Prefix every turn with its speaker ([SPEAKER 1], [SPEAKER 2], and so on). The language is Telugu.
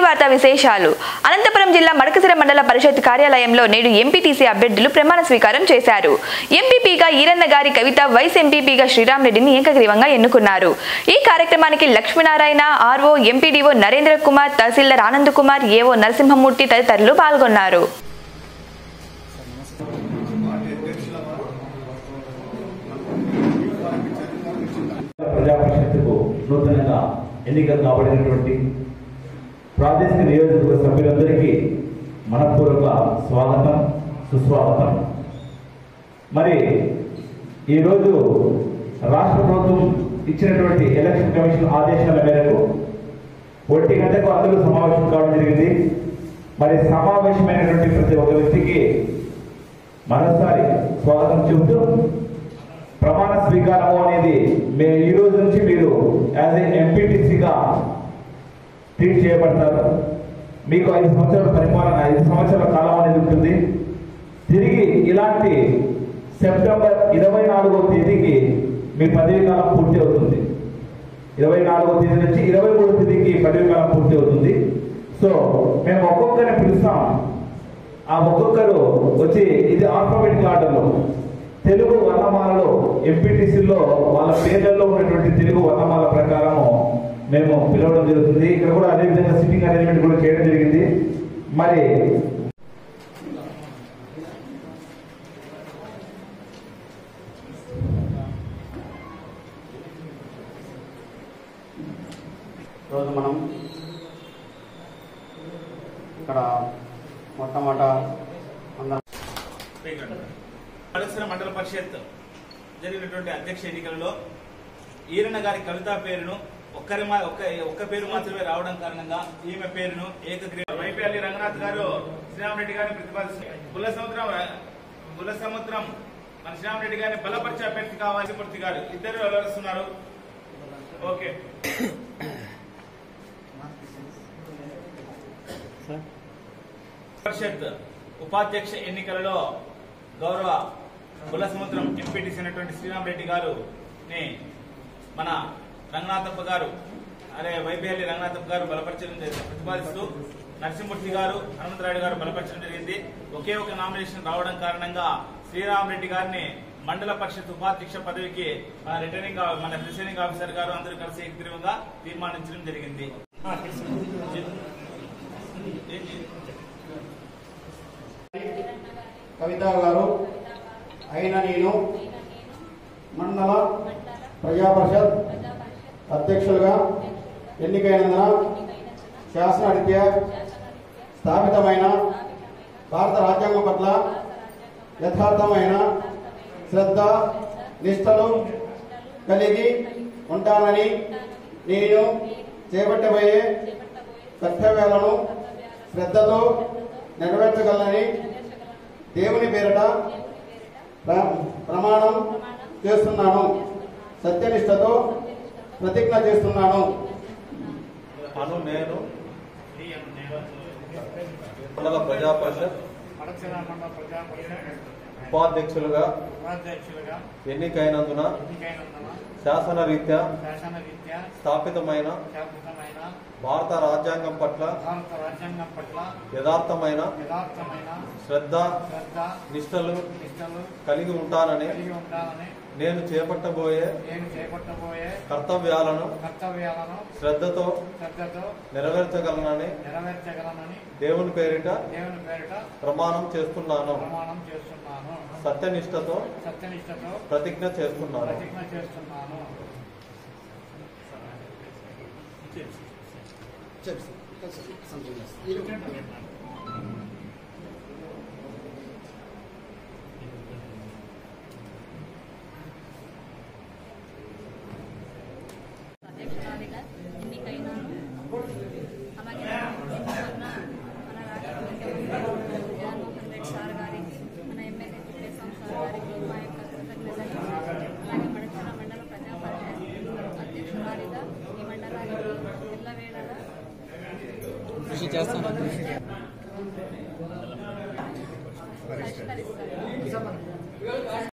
[SPEAKER 1] వార్తా విశేషాలు అనంతపురం జిల్లా మడకసిర మండల పరిషత్ కార్యాలయంలో నేడు ఎంపీటీసీ అభ్యర్థులు ప్రమాణ స్వీకారం చేశారు ఎంపీపీగా ఈరన్న గారి కవిత వైస్ ఎంపీపీగా శ్రీరామ్ రెడ్డిని ఏకగ్రీవంగా ఎన్నుకున్నారు ఈ కార్యక్రమానికి లక్ష్మీనారాయణ ఆర్ఓ ఎంపీడీఓ నరేంద్ర కుమార్ తహసీల్దార్ ఆనంద్ కుమార్ ఏఓ నరసింహమూర్తి తదితరులు పాల్గొన్నారు
[SPEAKER 2] ప్రజా పరిషత్తుకు నూతనంగా ఎన్నిక కాబడినటువంటి ప్రాదేశిక నియోజకవర్గ సభ్యులందరికీ మనపూర్వక స్వాగతం సుస్వాగతం మరి ఈరోజు రాష్ట్ర ప్రభుత్వం ఇచ్చినటువంటి ఎలక్షన్ కమిషన్ ఆదేశాల మేరకు ఒంటి గంటకు అందరూ సమావేశం కావడం జరిగింది మరి సమావేశమైనటువంటి ప్రతి ఒక్క వ్యక్తికి మరోసారి స్వాగతం చెబుతూ ప్రమాణ స్వీకారం అనేది మే ఈ రోజు నుంచి మీరు యాజ్ ఏ ఎంపీటీసీగా ట్రీట్ చేయబడతారు మీకు ఐదు సంవత్సరాల పరిపాలన ఐదు సంవత్సరాల కాలం అనేది ఉంటుంది తిరిగి ఇలాంటి సెప్టెంబర్ ఇరవై నాలుగో తేదీకి మీ పదవి కాలం పూర్తి అవుతుంది ఇరవై నాలుగో తేదీ నుంచి ఇరవై మూడో తేదీకి పదవి కాలం పూర్తి అవుతుంది సో మేము ఒక్కొక్కరిని పిలుస్తాం ఆ ఒక్కొక్కరు వచ్చి ఇది ఆల్ఫాబెటిక్ ఆర్డర్లో తెలుగు వర్ణమాలలో ఎంపీటీసీలో వాళ్ళ పేర్లలో ఉన్నటువంటి తెలుగు వర్ణమాల ప్రకారము మేము పిలవడం జరుగుతుంది ఇక్కడ కూడా అదే విధంగా సిట్టింగ్ అరేంజ్మెంట్ కూడా చేయడం జరిగింది మరి
[SPEAKER 3] రోజు మనం ఇక్కడ మొట్టమొదట అందరం
[SPEAKER 4] పరిసర మండల పరిషత్ జరిగినటువంటి అధ్యక్ష ఎన్నికలలో ఈరన్న గారి కవిత పేరును ఒక్కరి మా- ఒక్క ఒక్క పేరు మాత్రమే రావడం కారణంగా ఈమె పేరును ఏకగ్రీవ వైపల్లి రంగనాథ్ గారు శ్రీరామరెడ్డి గారిని ప్రతిపాదిస్తున్నారు పుల్ల సముద్రం పుల్ల సముద్రం మన శ్రీరామరెడ్డి గారిని బలపరిచే అభ్యర్థి కావాలి మూర్తి గారు ఇద్దరు వ్యవహరిస్తున్నారు ఓకే పరిషత్ ఉపాధ్యక్ష ఎన్నికలలో గౌరవ కుల సముద్రం ఎంపీటీసీ అయినటువంటి శ్రీరామ్ రెడ్డి గారు ని మన రంగనాథప్ప గారు అదే వైపల్లి రంగనాథప్ప గారు బలపరచడం జరిగింది ప్రతిపాదిస్తూ నరసింహమూర్తి గారు హనుమంతరాయుడు గారు బలపరచడం జరిగింది ఒకే ఒక నామినేషన్ రావడం కారణంగా శ్రీరామ్ రెడ్డి గారిని మండల పరిషత్ ఉపాధ్యక్ష పదవికి మన రిటర్నింగ్ ఆ- మన ప్రిసైడింగ్ ఆఫీసర్ గారు అందరూ కలిసి ఏకగ్రీవంగా తీర్మానించడం జరిగింది ఏంటి?
[SPEAKER 3] కవిత గారు అయిన నేను మండల ప్రజా పరిషత్ అధ్యక్షులుగా ఎన్నికైనందున శాసనరీత్యా స్థాపితమైన భారత రాజ్యాంగం పట్ల యథార్థమైన శ్రద్ధ నిష్టలు కలిగి ఉంటానని నేను చేపట్టబోయే కర్తవ్యాలను శ్రద్ధతో నెరవేర్చగలనని దేవుని పేరట ప్ర- ప్రమాణం చేస్తున్నాను సత్యనిష్టతో ప్రతిజ్ఞ చేస్తున్నాను
[SPEAKER 5] అను నేను మండల ప్రజా పరిషత్
[SPEAKER 6] మడచల మండల ప్రజా పరిషత్
[SPEAKER 5] ఉపాధ్యక్షులుగా
[SPEAKER 6] ఉపాధ్యక్షులుగా
[SPEAKER 5] ఎన్నికైనందున
[SPEAKER 6] ఎన్నికైనందున
[SPEAKER 5] శాసన రీత్యా
[SPEAKER 6] శాసన రీత్యా
[SPEAKER 5] స్థాపితమైన
[SPEAKER 6] శాశ్వతమైన
[SPEAKER 5] భారత రాజ్యాంగం పట్ల
[SPEAKER 6] భారత రాజ్యాంగం పట్ల
[SPEAKER 5] యథార్థమైన
[SPEAKER 6] యథార్థమైన
[SPEAKER 5] శ్రద్ధ
[SPEAKER 6] శ్రద్ధ
[SPEAKER 5] నిష్టలు
[SPEAKER 6] నిష్టలు
[SPEAKER 5] కలిగి ఉంటానని
[SPEAKER 6] కలిగి ఉండాలని
[SPEAKER 5] నేను చేపట్టబోయే
[SPEAKER 6] నేను చేపట్టబోయే
[SPEAKER 5] కర్తవ్యాలను
[SPEAKER 6] కర్తవ్యాలను
[SPEAKER 5] శ్రద్ధతో
[SPEAKER 6] శ్రద్ధతో
[SPEAKER 5] నెరవేర్చగలనని
[SPEAKER 6] నెరవేర్చగలనని
[SPEAKER 5] దేవుని పేరిట
[SPEAKER 6] దేవుని పేరిట
[SPEAKER 5] ప్రమాణం చేస్తున్నాను
[SPEAKER 6] ప్రమాణం చేస్తున్నాను
[SPEAKER 5] సత్యనిష్టతో
[SPEAKER 6] సత్యనిష్టతో
[SPEAKER 5] ప్రతిజ్ఞ చేస్తున్నాను
[SPEAKER 6] ప్రతిజ్ఞ చేస్తున్నాను
[SPEAKER 7] అధ్యక్షురాలిగా ఎన్నికైనాను అలాగే ఎన్నికన్న మన రాష్ట్ర ముఖ్యమంత్రి జగన్మోహన్ రెడ్డి సార్ గారికి మన ఎమ్మెల్యే తిప్పేస్వామి సార్ గారికి మా యొక్క కృతజ్ఞతలు అలాగే మడచల మండల ప్రజా పరిషత్ అధ్యక్షురాలిగా ఈ మండలానికి ఎల్లవేళలా కృషి చేస్తాను